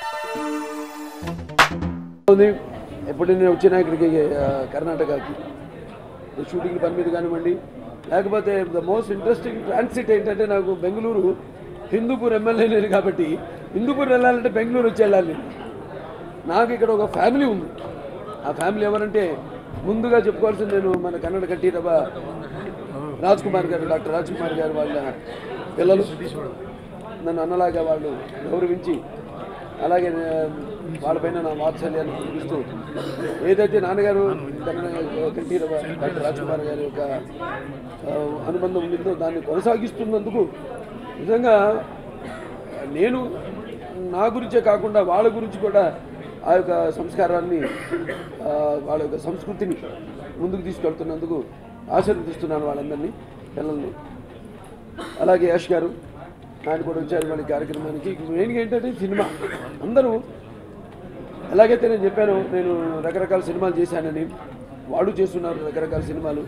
ఉంది ఎప్పుడు నేను వచ్చినా ఇక్కడికి ఆ, కర్ణాటకకి షూటింగ్ పని మీద కానివ్వండి లేకపోతే ద మోస్ట్ ఇంట్రెస్టింగ్ ట్రాన్సిట్ ఏంటంటే నాకు బెంగళూరు హిందూపూర్ ఎమ్మెల్యే నేను కాబట్టి హిందూపూర్ వెళ్ళాలంటే బెంగళూరు వచ్చి వెళ్ళాలి నేను. నాకు ఇక్కడ ఒక ఫ్యామిలీ ఉంది ఆ ఫ్యామిలీ ఎవరంటే ముందుగా చెప్పుకోవాల్సింది నేను మన కన్నడ కట్టిరబ రాజ్ కుమార్ గారు డాక్టర్ రాజ్ కుమార్ గారు వాళ్ళ పిల్లలు నన్ను అన్నలాగా వాళ్ళు గౌరవించి అలాగే నే- వాళ్ళపైన నా వాత్సల్యాన్ని చూపిస్తూ ఏదైతే నాన్నగారు కన్నడ కట్టిరబ డాక్టర్ రాజ్ కుమార్ గారి యొక్క ఆ, అనుబంధం ఉండిందో దాన్ని కొనసాగిస్తున్నందుకు నిజంగా నేను నా గురించే కాకుండా వాళ్ళ గురించి కూడా ఆ యొక్క సంస్కారాన్ని ఆ, వాళ్ళ యొక్క సంస్కృతిని ముందుకు తీసుకెళ్తున్నందుకు ఆశీర్వదిస్తున్నాను వాళ్ళందరినీ పిల్లల్ని అలాగే యష్ గారు ఆయన కూడా వచ్చారు మన కార్యక్రమానికి మెయిన్గా ఏంటంటే సినిమా అందరూ ఎలాగైతే నేను చెప్పాను నేను రకరకాల సినిమాలు చేశానని వాడు చేస్తున్నారు రకరకాల సినిమాలు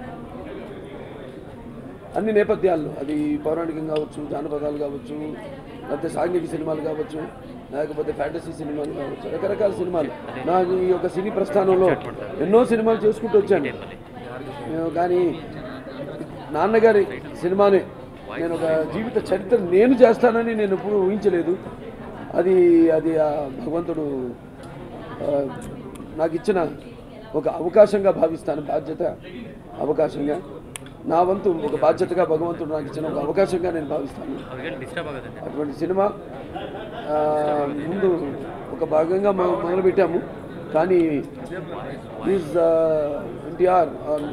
అన్ని నేపథ్యాల్లో అది పౌరాణికం కావచ్చు జానపదాలు కావచ్చు లేకపోతే సాంఘిక సినిమాలు కావచ్చు లేకపోతే ఫ్యాంటసీ సినిమాలు కావచ్చు రకరకాల సినిమాలు నాకు ఈ యొక్క సినీ ప్రస్థానంలో ఎన్నో సినిమాలు చేసుకుంటూ వచ్చాను నేను కానీ నాన్నగారి సినిమానే నేను ఒక జీవిత చరిత్ర నేను చేస్తానని నేను ఎప్పుడు ఊహించలేదు అది అది ఆ భగవంతుడు ఆ, నాకు ఇచ్చిన ఒక అవకాశంగా భావిస్తాను బాధ్యత అవకాశంగా నా వంతు ఒక బాధ్యతగా భగవంతుడు నాకు ఇచ్చిన ఒక అవకాశంగా నేను భావిస్తాను డిస్టర్బ్ అవ్వదండి అటువంటి సినిమా ఆ, ముందు ఒక భాగంగా మొ- మొదలుపెట్టాము కానీ is NTR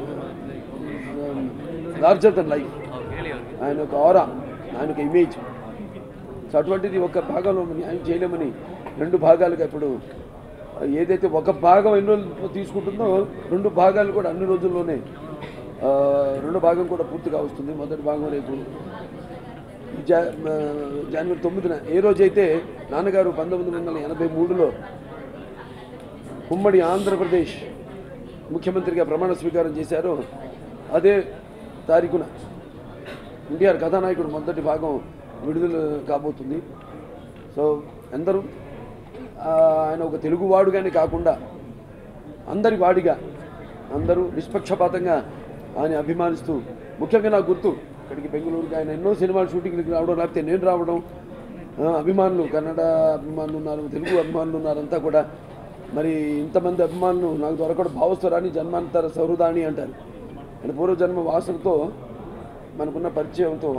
larger than life ఆయన ఒక ఆరా ఆయన ఒక ఇమేజ్ సో అటువంటిది ఒక భాగంలో న్యాయం చేయలేమని రెండు భాగాలుగా ఇప్పుడు ఏదైతే ఒక భాగం ఎన్ని రోజులు తీసుకుంటుందో రెండు భాగాలు కూడా అన్ని రోజుల్లోనే ఆ, రెండో భాగం కూడా పూర్తిగా వస్తుంది మొదటి భాగం రేపు జా ఆ, జనవరి తొమ్మిదిన ఏ రోజైతే నాన్నగారు పంతొమ్మిది వందల ఎనభై మూడులో ఉమ్మడి ఆంధ్రప్రదేశ్ ముఖ్యమంత్రిగా ప్రమాణ స్వీకారం చేశారో అదే తారీఖున ఎన్టీఆర్ కథానాయకుడు మొదటి భాగం విడుదల కాబోతుంది సో అందరూ ఆ, ఆయన ఒక తెలుగువాడుగానే కాకుండా అందరి వాడిగా అందరూ నిష్పక్షపాతంగా ఆయన అభిమానిస్తూ ముఖ్యంగా నాకు గుర్తు ఇక్కడికి బెంగళూరుకి ఆయన ఎన్నో సినిమాలు షూటింగ్కి రావడం లేకపోతే నేను రావడం ఆ, అభిమానులు కన్నడ అభిమానులు ఉన్నారు తెలుగు అభిమానులు ఉన్నారు అంతా కూడా మరి ఇంతమంది అభిమానులు నాకు దొరకడం భావస్వరాన్ని జన్మాంతర సౌహృదాని అంటారు ఆయన పూర్వజన్మ వాసనతో మనకున్న పరిచయంతో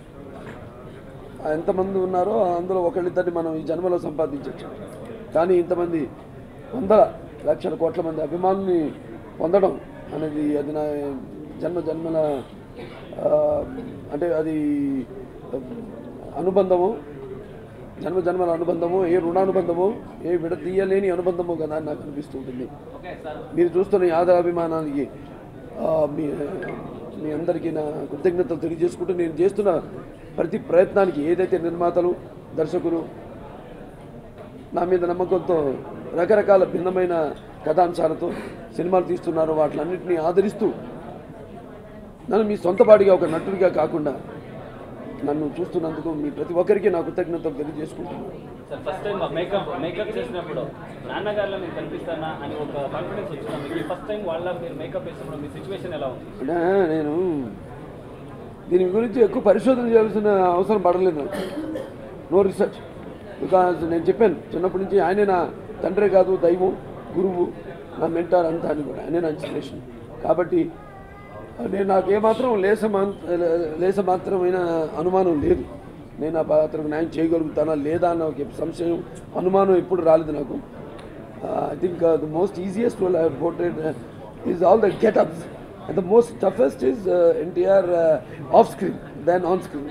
ఆ ఎంతమంది ఉన్నారో అందులో ఒకళ్ళిద్దరిని మనం ఈ జన్మలో సంపాదించవచ్చు కానీ ఇంతమంది వందల లక్షల కోట్ల మంది అభిమానుల్ని పొందడం అనేది అది నా జన్మ జన్మల ఆ, అంటే అది ఆ, అనుబంధము జన్మ జన్మల అనుబంధము ఏ రుణానుబంధము ఏ విడదీయలేని అనుబంధము కదా అని నాకు అనిపిస్తూ ఉంటుంది మీరు చూస్తున్న ఈ ఆదరాభిమానానికి ఆ, మీ మీ అందరికీ నా కృతజ్ఞతలు తెలియజేసుకుంటూ నేను చేస్తున్న ప్రతి ప్రయత్నానికి ఏదైతే నిర్మాతలు దర్శకులు నా మీద నమ్మకంతో రకరకాల భిన్నమైన కథాంశాలతో సినిమాలు తీస్తున్నారో వాటిలన్నింటినీ ఆదరిస్తూ నన్ను మీ సొంతపాటిగా ఒక నటుడిగా కాకుండా నన్ను చూస్తున్నందుకు మీ ప్రతి ఒక్కరికి నా కృతజ్ఞతలు తెలియజేసుకుంటున్నాను sir first time makeup makeup చేసినప్పుడు నాన్నగారిలో నేను కనిపిస్తానా అని ఒక కాన్ఫిడెన్స్ వచ్చిందా మీకు ఫస్ట్ టైం వాళ్ళ మీరు మేకప్ వేసినప్పుడు మీ సిచ్యువేషన్ ఎలా ఉంది అంటే నేను దీని గురించి ఎక్కువ పరిశోధన చేయాల్సిన అవసరం పడలేదు నాకు నో రీసెర్చ్ బికాజ్ నేను చెప్పాను చిన్నప్పటి నుంచి ఆయనే నా తండ్రే కాదు దైవం గురువు నా మెంటార్ అంతా అని కూడా ఆయనే నా ఇన్స్పిరేషన్ కాబట్టి నేను నాకు ఏమాత్రం లేస లేస మాత్రమైన అనుమానం లేదు నేను ఆ పాత్రకు న్యాయం చేయగలుగుతానా లేదా అన్న ఒక సంశయం అనుమానం ఎప్పుడు రాలేదు నాకు I think the most easiest role I portrait is all the getups and the most toughest is NTR off screen then on screen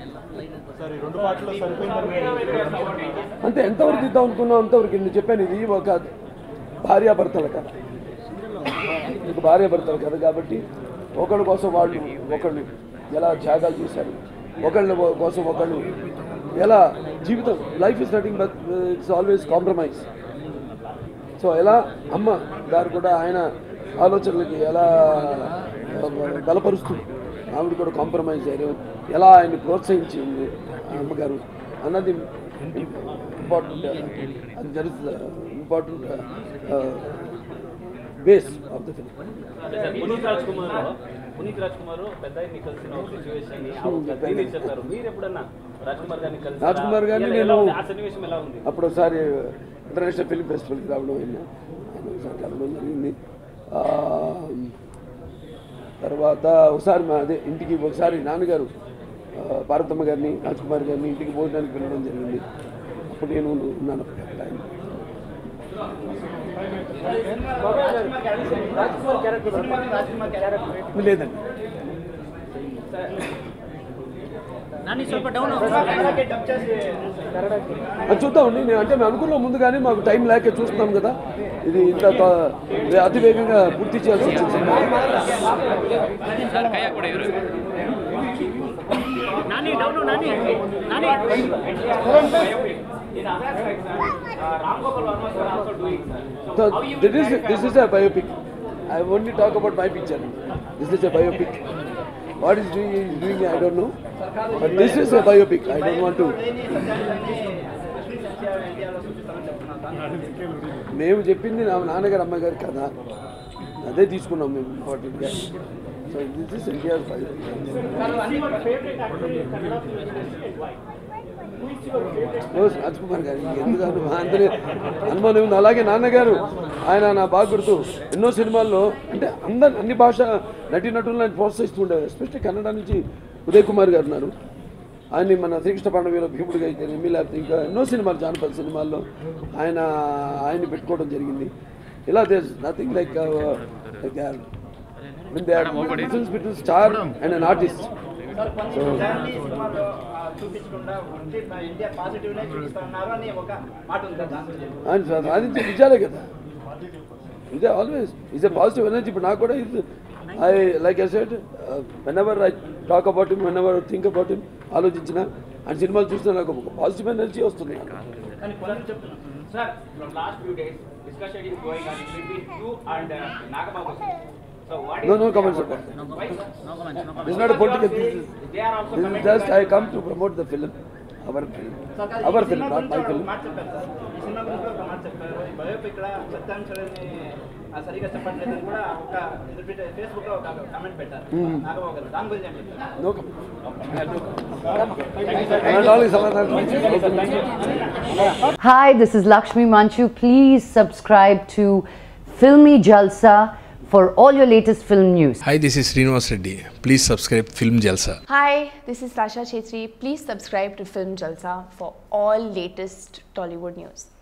అంటే ఎంతవరకు తీద్దాం అనుకున్నాం అంతవరకు నేను చెప్పాను ఇది ఒక భార్యాభర్తల కథ ఒక భార్యాభర్తల కథ కాబట్టి ఒకళ్ళ కోసం వాళ్ళు ఒకళ్ళు ఎలా త్యాగాలు చేశారు ఒకళ్ళ కోసం ఒకళ్ళు ఎలా జీవితం life is nothing but it's always compromise so ఎలా అమ్మ గారు కూడా ఆయన ఆలోచనలకి ఎలా ఆ, బలపరుస్తూ ఆవిడ కూడా కాంప్రమైజ్ అయ్యారు ఎలా ఆయన్ని ప్రోత్సహించింది ఆ అమ్మగారు అన్నది ఇంపార్టెంట్ అది జరుగుతుంది important base of the film అదే సార్ పునీత్ రాజ్ కుమార్ పునీత్ రాజ్ కుమార్ పెద్ద ఆయన్ని కలిసిన ఒక సిచ్యువేషన్ దీన్ని చెప్పారు మీరు ఎప్పుడన్నా రాజ్ కుమార్ గారిని కలిసి రాజ్ కుమార్ గారిని ఎలా నేను- ఉంది? ఆ సన్నివేశం ఎలా ఉంది అప్పుడు ఒకసారి ఇంటర్నేషనల్ ఫిల్మ్ ఫెస్టివల్కి రావడం అయినా ఆయన ఒకసారి కలవడం జరిగింది ఆ, తర్వాత ఒకసారి మా అదే ఇంటికి ఒకసారి నాన్నగారు ఆ, పార్వతమ్మ గారిని రాజ్ కుమార్ గారిని ఇంటికి భోజనానికి వెళ్ళడం జరిగింది అప్పుడు నేను ఉన్నాను అప్పుడు అక్కడ ఆయన లేదండి అది చూద్దామండి నేను అంటే మేము అనుకున్నాం ముందుగానే మాకు టైం లేక చూస్తున్నాం కదా ఇది ఇంత త- అతి వేగంగా పూర్తి చేయాల్సి వచ్చింది సినిమా Ram Gopal Varma sir also doing sir So this is this is a biopic. I only talk about my picture. This is a biopic. What is doing is doing I don't know. But this is a biopic. I don't want to. మేము చెప్పింది నా నాన్నగారు అమ్మగారు కదా అదే తీసుకున్నాం మేము ఇంపార్టెంట్గా so this is NTR Raj Kumar గారు ఎందుకు అందులో అనుమానం ఉంది అలాగే నాన్నగారు ఆయన నా బాగా గుర్తు ఎన్నో సినిమాల్లో అంటే అందరు అన్ని భాష నటీనటులను ఆయన ప్రోత్సహిస్తుండేవారు ఎస్పెషల్లీ కన్నడ నుంచి ఉదయ్ కుమార్ గారు ఉన్నారు ఆయన్ని మన శ్రీకృష్ణ పాండవిలో భీముడిగా అయితేనేమి లేకపోతే ఇంకా ఎన్నో సినిమాలు జానపద సినిమాల్లో ఆయన ఆయన్ని పెట్టుకోవడం జరిగింది ఇలా does nothing like like difference between star and an artist so చూపించకుండా ఉంటే ఇండియా పాజిటివ్నే చూపిస్తున్నారు అని ఒక మాట ఉంది కదా ఆయన సాధించే నిజాలే కదా ఇదే always is a positive energy ఇప్పుడు నాకు కూడా ఇది I like I said whenever I talk about him whenever think about him ఆలోచించిన ఆయన సినిమాలు చూస్తే నాకు ఒక పాజిటివ్ ఎనర్జీ వస్తుంది నాకు కానీ కొందరు చెప్తున్నారు Sir, from last few days, discussion is going on between you and uh, Nagababu. So what is No, no comments about Why? This is not a political this is, They are also this is commenting just that- I come to promote the film our film sir కాదు, our ఈ film సినిమా not my గురించి film ఒక మాట చెప్పారు sir ఈ cinema గురించి ఒక మాట చెప్పారు ఈ బయోపిక్ లో సత్యాంశాలని ఆ సరిగా చెప్పట్లేదని కూడా ఒక ఫేస్బుక్ లో ఒక కమెంట్ పెట్టారు నాగబాబు గారు దాని గురించి ఏం చెప్తారు no comment and all is Allah Hi, this is Lakshmi Manchu. Please subscribe to Filmy Jalsa for all your latest film news. Hi, this is Srinivas Reddy. Please subscribe Film Jalsa. Hi, this is Sasha Chetri. Please subscribe to Film Jalsa for all latest Tollywood news.